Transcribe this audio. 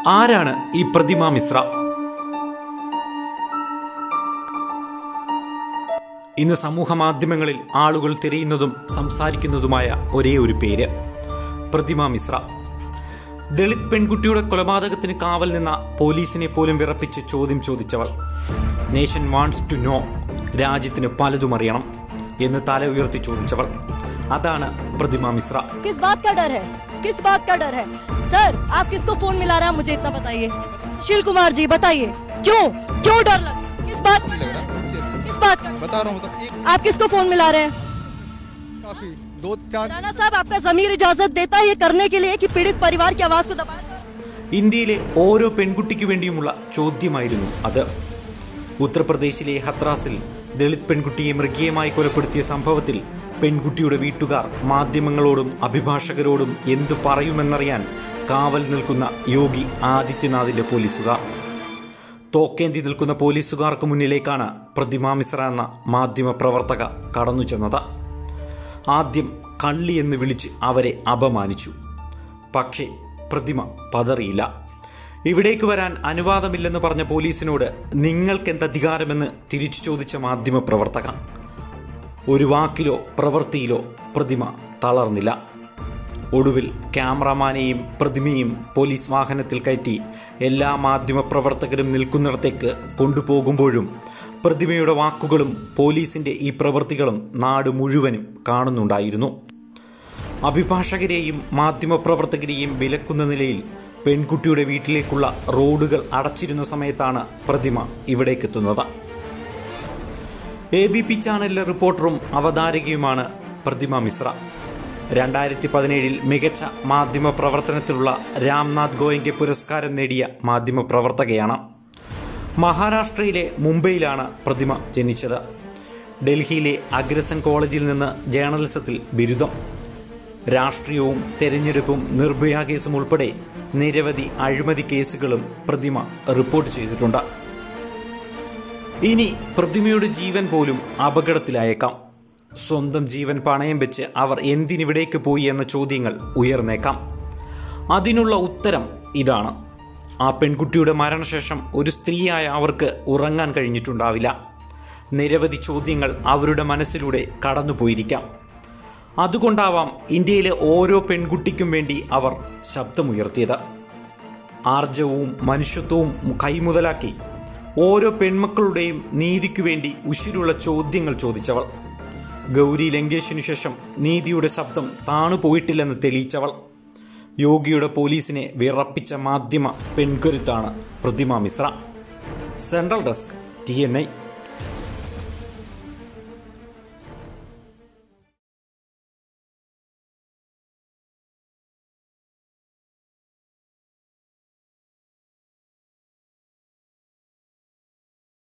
ആരാണ് ഈ പ്രതിമ മിശ്ര ഇന്ന് സമൂഹ മാധ്യമങ്ങളിൽ ആളുകൾ തിരയുന്നതും സംസാരിക്കുന്നതുമായ ഒരേ ഒരു പേര് പ്രതിമ മിശ്ര ദളിത് പെൺകുട്ടിയുടെ കൊലപാതകത്തിന് കാവൽ നിന്ന പോലീസിനെ പോലും വിറപ്പിച്ച് ചോദ്യം ചോദിച്ചവൾ നേഷൻ വാണ്ട്സ് ടു നോ രാജ്യത്തിന് പലതും അറിയണം എന്ന് തല ഉയർത്തി ചോദിച്ചവൾ അതാണ് പ്രതിമ മിശ്ര किस बात का डर है किस बात का डर है सर आप किसको फोन मिला रहे हैं मुझे इतना बताइए सुशील कुमार जी बताइए क्यों क्यों डर लग किस बात का डर है किस बात का बता रहा हूँ मतलब एक आप किसको फोन मिला रहे हैं काफी दो चार राणा साहब आपका जमीर इजाजत देता है ये करने के लिए कि पीड़ित परिवार की आवाज को दबाया जाए? ഇന്ത്യയിലെ ഓരോ പെൺകുട്ടിക്ക് വേണ്ടിയുമുള്ള ചോദ്യമായിരുന്നു അത് ഉത്തർപ്രദേശിലെ ഹത്രാസിൽ ദളിത് പെൺകുട്ടിയെ മൃഗീയമായി കൊലപ്പെടുത്തിയ സംഭവത്തിൽ പെൺകുട്ടിയുടെ വീട്ടുകാർ മാധ്യമങ്ങളോടും അഭിഭാഷകരോടും എന്തു പറയുമെന്നറിയാൻ കാവൽ നിൽക്കുന്ന യോഗി ആദിത്യനാഥിന്റെ പോലീസുകാർ തോക്കേന്തി നിൽക്കുന്ന പോലീസുകാർക്ക് മുന്നിലേക്കാണ് പ്രതിമ മിശ്ര എന്ന മാധ്യമ പ്രവർത്തക കടന്നു ചെന്നത് ആദ്യം കള്ളി എന്ന് വിളിച്ച് അവരെ അപമാനിച്ചു പക്ഷേ പ്രതിമ പതറിയില്ല ഇവിടേക്ക് വരാൻ അനുവാദമില്ലെന്ന് പറഞ്ഞ പോലീസിനോട് നിങ്ങൾക്കെന്തധികാരമെന്ന് തിരിച്ചു ചോദിച്ച മാധ്യമ പ്രവർത്തക ഒരു വാക്കിലോ പ്രവൃത്തിയിലോ പ്രതിമ തളർന്നില്ല ഒടുവിൽ ക്യാമറാമാനെയും പ്രതിമയും പോലീസ് വാഹനത്തിൽ കയറ്റി എല്ലാ മാധ്യമ പ്രവർത്തകരും നിൽക്കുന്നിടത്തേക്ക് കൊണ്ടുപോകുമ്പോഴും പ്രതിമയുടെ വാക്കുകളും പോലീസിന്റെ ഈ പ്രവൃത്തികളും നാട് മുഴുവനും കാണുന്നുണ്ടായിരുന്നു അഭിഭാഷകരെയും മാധ്യമപ്രവർത്തകരെയും വിലക്കുന്ന നിലയിൽ പെൺകുട്ടിയുടെ വീട്ടിലേക്കുള്ള റോഡുകൾ അടച്ചിരുന്ന സമയത്താണ് പ്രതിമ ഇവിടേക്കെത്തുന്നത് എ ബി പി ചാനലിലെ റിപ്പോർട്ടറും അവതാരകയുമാണ് പ്രതിമ മിശ്ര രണ്ടായിരത്തി പതിനേഴിൽ മികച്ച മാധ്യമ പ്രവർത്തനത്തിലുള്ള രാംനാഥ് ഗോയങ്കെ പുരസ്കാരം നേടിയ മാധ്യമ പ്രവർത്തകയാണ് മഹാരാഷ്ട്രയിലെ മുംബൈയിലാണ് പ്രതിമ ജനിച്ചത് ഡൽഹിയിലെ അഗ്രസൻ കോളേജിൽ നിന്ന് ജേർണലിസത്തിൽ ബിരുദം രാഷ്ട്രീയവും തെരഞ്ഞെടുപ്പും നിർഭയ കേസും ഉൾപ്പെടെ നിരവധി അഴിമതി കേസുകളും പ്രതിമ റിപ്പോർട്ട് ചെയ്തിട്ടുണ്ട് ഇനി പ്രതിമയുടെ ജീവൻ പോലും അപകടത്തിലായേക്കാം സ്വന്തം ജീവൻ പണയം വെച്ച് അവർ എന്തിനിവിടേക്ക് പോയി എന്ന ചോദ്യങ്ങൾ ഉയർന്നേക്കാം അതിനുള്ള ഉത്തരം ഇതാണ് ആ പെൺകുട്ടിയുടെ മരണശേഷം ഒരു സ്ത്രീയായ അവർക്ക് ഉറങ്ങാൻ കഴിഞ്ഞിട്ടുണ്ടാവില്ല നിരവധി ചോദ്യങ്ങൾ അവരുടെ മനസ്സിലൂടെ കടന്നുപോയിരിക്കാം അതുകൊണ്ടാവാം ഇന്ത്യയിലെ ഓരോ പെൺകുട്ടിക്കും വേണ്ടി അവർ ശബ്ദമുയർത്തിയത് ആർജവും മനുഷ്യത്വവും കൈമുതലാക്കി ഓരോ പെൺമക്കളുടെയും നീതിക്കു വേണ്ടി ഉശിരുള്ള ചോദ്യങ്ങൾ ചോദിച്ചവൾ ഗൗരി ലങ്കേഷിനു ശേഷം നീതിയുടെ ശബ്ദം താണുപോയിട്ടില്ലെന്ന് തെളിയിച്ചവൾ യോഗിയുടെ പോലീസിനെ വിറപ്പിച്ച മാധ്യമ പെൺകരുത്താണ് Pratima Mishra central desk T N I